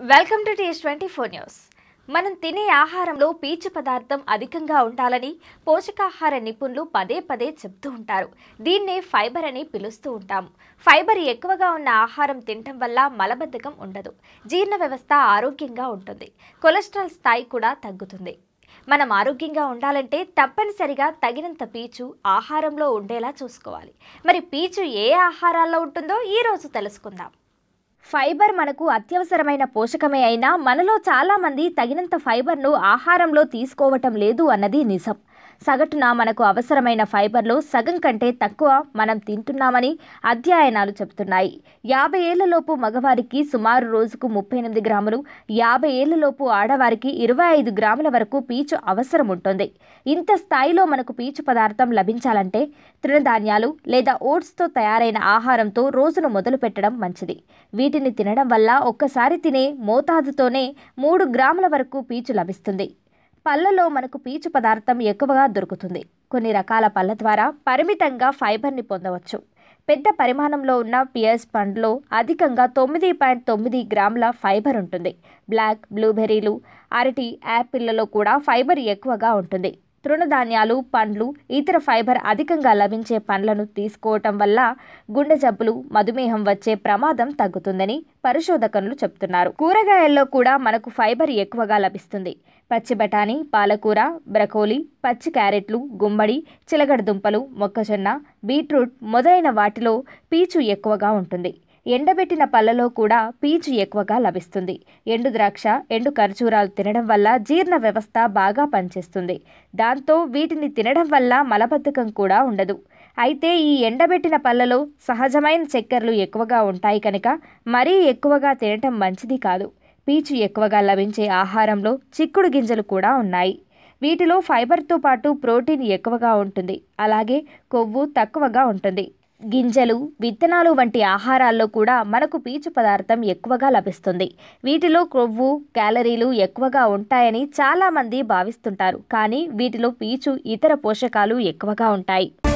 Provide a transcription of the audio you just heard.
welcome to TS twenty four news మనం తినే ఆహారంలో పీచు పదార్థం అధికంగా ఉండాలని పోషకాహార నిపుణులు పదే పదే చెప్తూ ఉంటారు దీన్నే ఫైబర్ అని పిలుస్తూ ఉంటాము ఫైబర్ ఎక్కువగా ఉన్న ఆహారం తినటం వల్ల మలబద్ధకం ఉండదు జీర్ణ వ్యవస్థ ఆరోగ్యంగా ఉంటుంది కొలెస్ట్రాల్ స్థాయి కూడా తగ్గుతుంది మనం ఆరోగ్యంగా ఉండాలంటే తప్పనిసరిగా తగినంత పీచు ఆహారంలో ఉండేలా చూసుకోవాలి మరి పీచు ఏ ఆహారాల్లో ఉంటుందో ఈ రోజు తెలుసుకుందాం ఫైబర్ మనకు అత్యవసరమైన పోషకమే అయినా మనలో చాలామంది తగినంత ఫైబర్ను ఆహారంలో తీసుకోవటం లేదు అన్నది నిజం సగటున మనకు అవసరమైన ఫైబర్లో సగం కంటే తక్కువ మనం తింటున్నామని అధ్యయనాలు చెబుతున్నాయి యాభై ఏళ్లలోపు మగవారికి సుమారు రోజుకు ముప్పై ఎనిమిది గ్రాములు యాభై ఏళ్లలోపు ఆడవారికి ఇరవై ఐదు గ్రాముల వరకు పీచు అవసరం ఉంటుంది ఇంత స్థాయిలో మనకు పీచు పదార్థం లభించాలంటే తృణధాన్యాలు లేదా ఓట్స్తో తయారైన ఆహారంతో రోజును మొదలు పెట్టడం మంచిది వీటిని తినడం వల్ల ఒక్కసారి తినే మోతాదుతోనే మూడు గ్రాముల వరకు పీచు లభిస్తుంది పళ్ళలో మనకు పీచు పదార్థం ఎక్కువగా దొరుకుతుంది కొన్ని రకాల పళ్ళ ద్వారా పరిమితంగా ఫైబర్ని పొందవచ్చు పెద్ద పరిమాణంలో ఉన్న పియర్స్ పండ్లో అధికంగా తొమ్మిది పాయింట్ తొమ్మిది గ్రాముల ఫైబర్ ఉంటుంది బ్లాక్ బ్లూబెర్రీలు అరటి యాపిళ్లలో కూడా ఫైబర్ ఎక్కువగా ఉంటుంది తృణధాన్యాలు పండ్లు ఇతర ఫైబర్ అధికంగా లభించే పండ్లను తీసుకోవటం వల్ల గుండె జబ్బులు మధుమేహం వచ్చే ప్రమాదం తగ్గుతుందని పరిశోధకులు చెబుతున్నారు కూరగాయల్లో కూడా మనకు ఫైబర్ ఎక్కువగా లభిస్తుంది పచ్చి బఠానీ పాలకూర బ్రకోలీ పచ్చి క్యారెట్లు గుమ్మడి చిలగడ దుంపలు మొక్కజొన్న బీట్రూట్ మొదలైన వాటిలో పీచు ఎక్కువగా ఉంటుంది ఎండబెట్టిన పళ్ళలో కూడా పీచు ఎక్కువగా లభిస్తుంది ఎండు ద్రాక్ష ఎండు ఖర్జూరాలు తినడం వల్ల జీర్ణ వ్యవస్థ బాగా పనిచేస్తుంది దాంతో వీటిని తినడం వల్ల మలబద్ధకం కూడా ఉండదు అయితే ఈ ఎండబెట్టిన పళ్ళలో సహజమైన చక్కెరలు ఎక్కువగా ఉంటాయి కనుక మరీ ఎక్కువగా తినటం మంచిది కాదు పీచు ఎక్కువగా లభించే ఆహారంలో చిక్కుడు గింజలు కూడా ఉన్నాయి వీటిలో ఫైబర్తో పాటు ప్రోటీన్ ఎక్కువగా ఉంటుంది అలాగే కొవ్వు తక్కువగా ఉంటుంది గింజలు విత్తనాలు వంటి ఆహారాల్లో కూడా మనకు పీచు పదార్థం ఎక్కువగా లభిస్తుంది వీటిలో కొవ్వు క్యాలరీలు ఎక్కువగా ఉంటాయని చాలామంది భావిస్తుంటారు కానీ వీటిలో పీచు ఇతర పోషకాలు ఎక్కువగా ఉంటాయి